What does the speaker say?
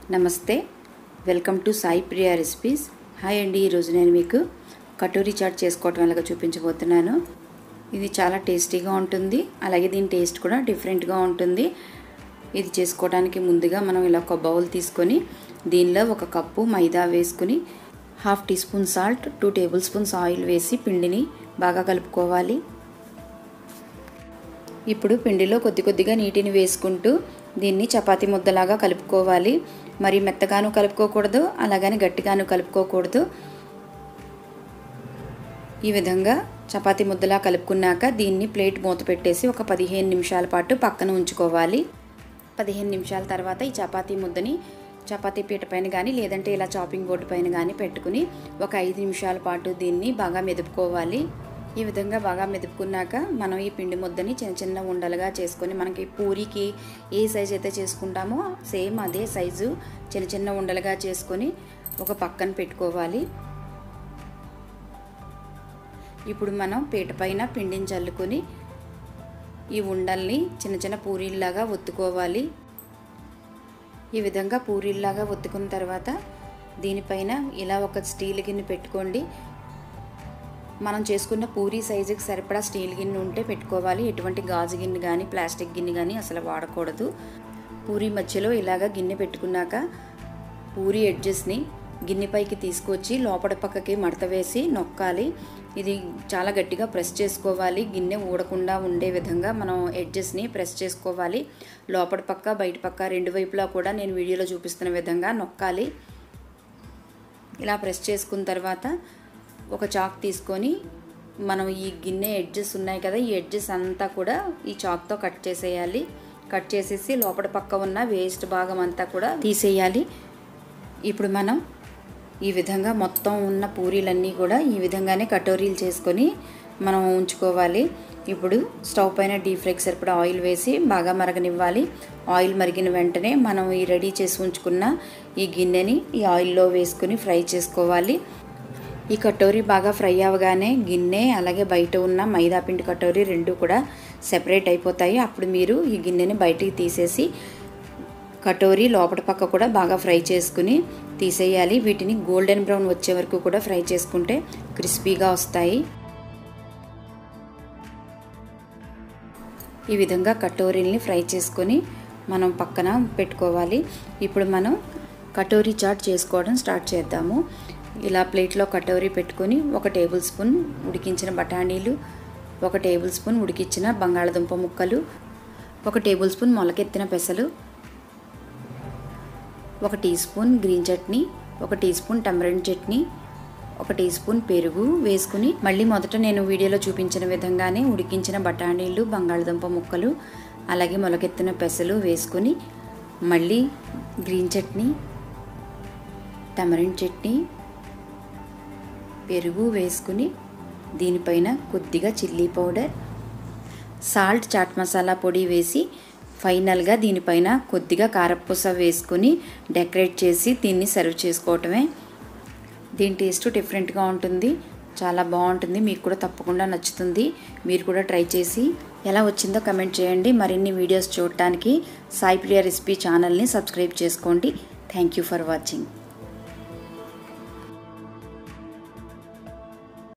నమస్తే welcome to Sai Priya recipes hi అండి ఈరోజు నేను మీకు కటోరీ చాట్ చేసుకోవటం ఎలాగో చూపించబోతున్నాను ఇది చాలా టేస్టీగా ఉంటుంది అలాగే దీని టేస్ట్ కూడా డిఫరెంట్గా ఉంటుంది ఇది చేసుకోవడానికి ముందుగా మనం ఇలా ఒక బౌల్ తీసుకొని దీనిలో ఒక కప్పు మైదా వేసుకుని half teaspoon salt two tablespoons oil వేసి పిండిని బాగా కలుపుకోవాలి ఇప్పుడు పిండిలో కొద్ది కొద్దిగా నీటిని వేసుకుంటూ దీన్ని చపాతీ ముద్దలాగా కలుపుకోవాలి మరి మెత్తగాను కలుపుకోకూడదు అలాగని గట్టిగాను కలుపుకోకూడదు ఈ విధంగా చపాతీ ముద్దలా కలుపుకున్నాక దీన్ని ప్లేట్ మూత పెట్టేసి ఒక పదిహేను నిమిషాల పాటు పక్కన ఉంచుకోవాలి పదిహేను నిమిషాల తర్వాత ఈ చపాతీ ముద్దని చపాతీ పీట పైన కానీ లేదంటే ఇలా చాపింగ్ బోర్డు పైన కానీ పెట్టుకుని ఒక ఐదు నిమిషాల పాటు దీన్ని బాగా మెదుపుకోవాలి ఈ విధంగా బాగా మెదుపుకున్నాక మనం ఈ పిండి ముద్దని చిన్న చిన్న ఉండలుగా చేసుకొని మనకి పూరికి ఏ సైజు అయితే చేసుకుంటామో సేమ్ అదే సైజు చిన్న చిన్న ఉండలుగా చేసుకొని ఒక పక్కన పెట్టుకోవాలి ఇప్పుడు మనం పీట పైన పిండిని చల్లుకొని ఈ ఉండల్ని చిన్న చిన్న పూరీల్లాగా ఒత్తుకోవాలి ఈ విధంగా పూరీల్లాగా ఒత్తుకున్న తర్వాత దీనిపైన ఇలా ఒక స్టీల్ గిన్నె పెట్టుకోండి మనం చేసుకున్న పూరీ సైజుకి సరిపడా స్టీల్ గిన్నె ఉంటే పెట్టుకోవాలి ఎటువంటి గాజు గిన్నె కానీ ప్లాస్టిక్ గిన్నె కానీ అసలు వాడకూడదు పూరీ మధ్యలో ఇలాగ గిన్నె పెట్టుకున్నాక పూరీ ఎడ్జెస్ని గిన్నెపైకి తీసుకొచ్చి లోపల పక్కకి మడత వేసి నొక్కాలి ఇది చాలా గట్టిగా ప్రెస్ చేసుకోవాలి గిన్నె ఊడకుండా ఉండే విధంగా మనం ఎడ్జెస్ని ప్రెస్ చేసుకోవాలి లోపల పక్క బయట పక్క రెండు వైపులా కూడా నేను వీడియోలో చూపిస్తున్న విధంగా నొక్కాలి ఇలా ప్రెస్ చేసుకున్న తర్వాత ఒక చాక్ తీసుకొని మనం ఈ గిన్నె ఎడ్జెస్ ఉన్నాయి కదా ఈ ఎడ్జెస్ అంతా కూడా ఈ చాక్తో కట్ చేసేయాలి కట్ చేసేసి లోపల పక్క ఉన్న వేస్ట్ భాగం అంతా కూడా తీసేయాలి ఇప్పుడు మనం ఈ విధంగా మొత్తం ఉన్న పూరీలన్నీ కూడా ఈ విధంగానే కటోరీలు చేసుకొని మనం ఉంచుకోవాలి ఇప్పుడు స్టవ్ పైన డీప్ ఫ్రైకి సరిపడా ఆయిల్ వేసి బాగా మరగనివ్వాలి ఆయిల్ మరిగిన వెంటనే మనం ఈ రెడీ చేసి ఉంచుకున్న ఈ గిన్నెని ఈ ఆయిల్లో వేసుకుని ఫ్రై చేసుకోవాలి ఈ కటోరీ బాగా ఫ్రై అవ్వగానే గిన్నె అలాగే బయట ఉన్న మైదా పిండి కటోరీ రెండు కూడా సెపరేట్ అయిపోతాయి అప్పుడు మీరు ఈ గిన్నెని బయటికి తీసేసి కటోరీ లోపల పక్క కూడా బాగా ఫ్రై చేసుకుని తీసేయాలి వీటిని గోల్డెన్ బ్రౌన్ వచ్చే వరకు కూడా ఫ్రై చేసుకుంటే క్రిస్పీగా వస్తాయి ఈ విధంగా కటోరీల్ని ఫ్రై చేసుకొని మనం పక్కన పెట్టుకోవాలి ఇప్పుడు మనం కటోరీ చాట్ చేసుకోవడం స్టార్ట్ చేద్దాము ఇలా ప్లేట్లో కటోరీ పెట్టుకొని ఒక టేబుల్ స్పూన్ ఉడికించిన బఠానీలు ఒక టేబుల్ స్పూన్ ఉడికించిన బంగాళదుంప ముక్కలు ఒక టేబుల్ స్పూన్ మొలకెత్తిన పెసలు ఒక టీ స్పూన్ గ్రీన్ చట్నీ ఒక టీ స్పూన్ టమరెంట్ చట్నీ ఒక టీ స్పూన్ పెరుగు వేసుకుని మళ్ళీ మొదట నేను వీడియోలో చూపించిన విధంగానే ఉడికించిన బఠానీలు బంగాళదుంప ముక్కలు అలాగే మొలకెత్తిన పెసలు వేసుకొని మళ్ళీ గ్రీన్ చట్నీ టమరెంట్ చట్నీ పెరుగు వేసుకుని దీనిపైన కొద్దిగా chilli powder salt chaat masala పొడి వేసి ఫైనల్గా దీనిపైన కొద్దిగా కారపూస వేసుకొని డెకరేట్ చేసి దీన్ని సర్వ్ చేసుకోవటమే దీని టేస్ట్ డిఫరెంట్గా ఉంటుంది చాలా బాగుంటుంది మీకు కూడా తప్పకుండా నచ్చుతుంది మీరు కూడా ట్రై చేసి ఎలా వచ్చిందో కమెంట్ చేయండి మరిన్ని వీడియోస్ చూడటానికి సాయి ప్రియ రెసిపీ ఛానల్ని సబ్స్క్రైబ్ చేసుకోండి థ్యాంక్ యూ ఫర్ వాచింగ్